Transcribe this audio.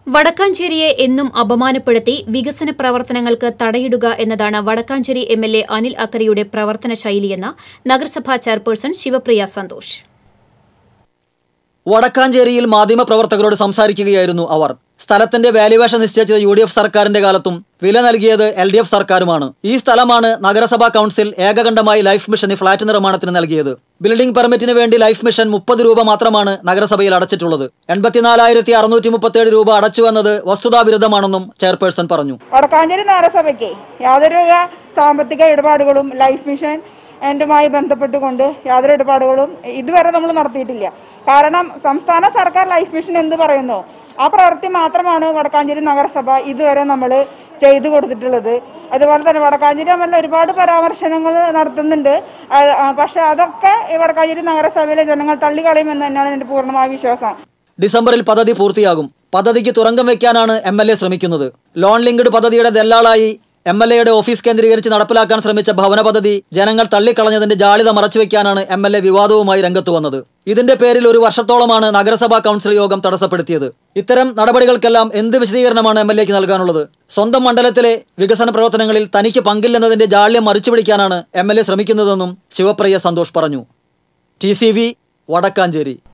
വടക്കാഞ്ചേരിയെ എന്നും അപമാനപ്പെടുത്തി വികസന പ്രവർത്തനങ്ങൾക്ക് തടയിടുക എന്നതാണ് Wadakkanchery M L A Anil അക്കരയുടെ പ്രവർത്തന ശൈലിയെന്ന് നഗരസഭാ ചെയർപേഴ്സൺ ശിവപ്രിയ സന്തോഷ് വടക്കാഞ്ചേരിയിൽ മാധ്യമപ്രവർത്തകരോട് സംസാരിക്കുകയായിരുന്നു അവർ സ്ഥലത്തിന്റെ വാല്യുവേഷൻ നിശ്ചയിച്ചത് യു ഡി എഫ് സർക്കാരിന്റെ കാലത്തും വില നൽകിയത് എൽ ഡി എഫ് സർക്കാരുമാണ് ഈ സ്ഥലമാണ് നഗരസഭാ കൌൺസിൽ ഏകകണ്ഠമായി ലൈഫ് മിഷന് ഫ്ളാറ്റ് നിർമ്മാണത്തിന് നൽകിയത് ബിൽഡിംഗ് പെർമിറ്റിന് വേണ്ടി ലൈഫ് മിഷൻ മുപ്പത് രൂപ മാത്രമാണ് നഗരസഭയിൽ അടച്ചിട്ടുള്ളത് എൺപത്തിനാലായിരത്തി അറുന്നൂറ്റി മുപ്പത്തിയേഴ് രൂപ അടച്ചുവെന്നത് വസ്തുതാവിരുദ്ധമാണെന്നും ചെയർപേഴ്സൺ പറഞ്ഞു വടക്കാഞ്ചേരി നഗരസഭയ്ക്ക് യാതൊരു സാമ്പത്തിക ഇടപാടുകളും ലൈഫ് മിഷൻ എൻഡുമായി ബന്ധപ്പെട്ടുകൊണ്ട് യാതൊരു ഇടപാടുകളും ഇതുവരെ നമ്മൾ നടത്തിയിട്ടില്ല കാരണം സംസ്ഥാന സർക്കാർ ലൈഫ് മിഷൻ എന്ത് പറയുന്നു ആ പ്രവൃത്തി മാത്രമാണ് വടക്കാഞ്ചേരി നഗരസഭ ഇതുവരെ നമ്മൾ ചെയ്തു കൊടുത്തിട്ടുള്ളത് അതുപോലെ തന്നെ വടക്കാഞ്ചേരി അമ്മല്ല ഒരുപാട് പരാമർശനങ്ങൾ നടത്തുന്നുണ്ട് ആ, ആ, പക്ഷെ അതൊക്കെ ഈ വടക്കാഞ്ചേരി നഗരസഭയിലെ ജനങ്ങൾ തള്ളിക്കളയുമെന്ന് തന്നെയാണ് എൻ്റെ പൂർണ്ണമായ വിശ്വാസം ഡിസംബറിൽ പദ്ധതി പൂർത്തിയാകും പദ്ധതിക്ക് തുറങ്കം വെക്കാനാണ് എം എൽ എ ശ്രമിക്കുന്നത് ലോൺ ലിങ്ക്ഡ് പദ്ധതിയുടെ ദല്ലാളായി എം എൽ എയുടെ ഓഫീസ് കേന്ദ്രീകരിച്ച് നടപ്പിലാക്കാൻ ശ്രമിച്ച ഭവന പദ്ധതി ജനങ്ങൾ തള്ളിക്കളഞ്ഞതിന്റെ ജാളിത മറച്ചുവെക്കാനാണ് എം എൽ എ വിവാദവുമായി രംഗത്ത് വന്നത് ഇതിന്റെ പേരിൽ ഒരു വർഷത്തോളമാണ് നഗരസഭാ കൗൺസിൽ യോഗം തടസ്സപ്പെടുത്തിയത് ഇത്തരം നടപടികൾക്കെല്ലാം എന്ത് വിശദീകരണമാണ് എം എൽ എക്ക് നൽകാനുള്ളത് സ്വന്തം മണ്ഡലത്തിലെ വികസന പ്രവർത്തനങ്ങളിൽ തനിക്ക് പങ്കില്ലെന്നതിന്റെ ജാള്യം മറിച്ചുപിടിക്കാനാണ് എം എൽ എ ശ്രമിക്കുന്നതെന്നും ശിവപ്രിയ സന്തോഷ് പറഞ്ഞു ടി സി വി വടക്കാഞ്ചേരി